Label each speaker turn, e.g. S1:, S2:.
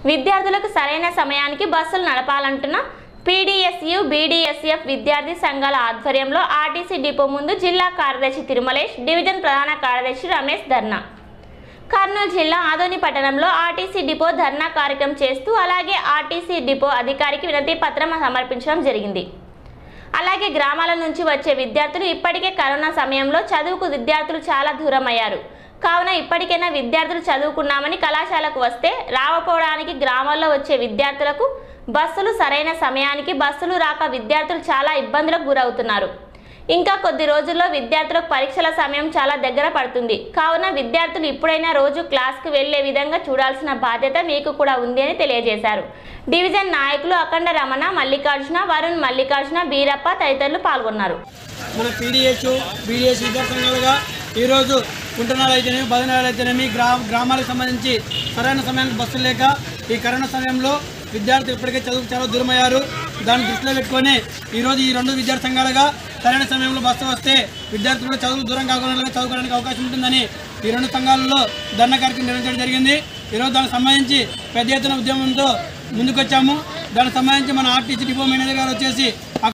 S1: విద్యార్థులకు సరైన సమయానికి బస్సులు నడపాలంటున్న పీడీఎస్యు బీడీఎస్ఎఫ్ విద్యార్థి సంఘాల ఆధ్వర్యంలో ఆర్టీసీ డిపో ముందు జిల్లా కార్యదర్శి తిరుమలేష్ డివిజన్ ప్రధాన కార్యదర్శి రమేష్ ధర్నా కర్నూలు జిల్లా ఆదోని పట్టణంలో ఆర్టీసీ డిపో ధర్నా కార్యక్రమం చేస్తూ అలాగే ఆర్టీసీ డిపో అధికారికి వినతి పత్రం సమర్పించడం జరిగింది అలాగే గ్రామాల నుంచి వచ్చే విద్యార్థులు ఇప్పటికే కరోనా సమయంలో చదువుకు విద్యార్థులు చాలా దూరం అయ్యారు కావున ఇప్పటికైనా విద్యార్థులు చదువుకున్నామని కళాశాలకు వస్తే రావపోవడానికి గ్రామాల్లో వచ్చే విద్యార్థులకు బస్సులు సరైన సమయానికి బస్సులు రాక విద్యార్థులు చాలా ఇబ్బందులకు గురవుతున్నారు ఇంకా కొద్ది రోజుల్లో విద్యార్థులకు పరీక్షల సమయం చాలా దగ్గర పడుతుంది కావున విద్యార్థులు ఇప్పుడైనా రోజు క్లాస్కు వెళ్లే విధంగా చూడాల్సిన బాధ్యత మీకు కూడా ఉంది అని తెలియజేశారు డివిజన్ నాయకులు అఖండ రమణ మల్లికార్జున వరుణ్ మల్లికార్జున బీరప్ప తదితరులు పాల్గొన్నారు
S2: మన పీడిహెచ్ బీడిఎస్ విద్యా సంఘాలుగా ఈరోజు కుంటనాలు అయితేనేమి బదనాలు అయితేనేమి గ్రా గ్రామాలకు సంబంధించి సరైన సమయానికి బస్సులు లేక ఈ కరోనా సమయంలో విద్యార్థులు ఇప్పటికే చదువుకు చాలా దూరం అయ్యారు దాన్ని దృష్టిలో పెట్టుకొని ఈరోజు ఈ రెండు విద్యార్థి సంఘాలుగా సరైన సమయంలో బస్సు వస్తే విద్యార్థులు కూడా చదువు దూరం కాకుండా చదువుకోవడానికి అవకాశం ఉంటుందని ఈ రెండు సంఘాలలో ధర్నా కార్యక్రమం నిర్వహించడం జరిగింది ఈరోజు దానికి సంబంధించి పెద్ద ఎత్తున ఉద్యమంతో ముందుకొచ్చాము దానికి సంబంధించి మన ఆర్టీసీ డిపో మేనేజర్ గారు వచ్చేసి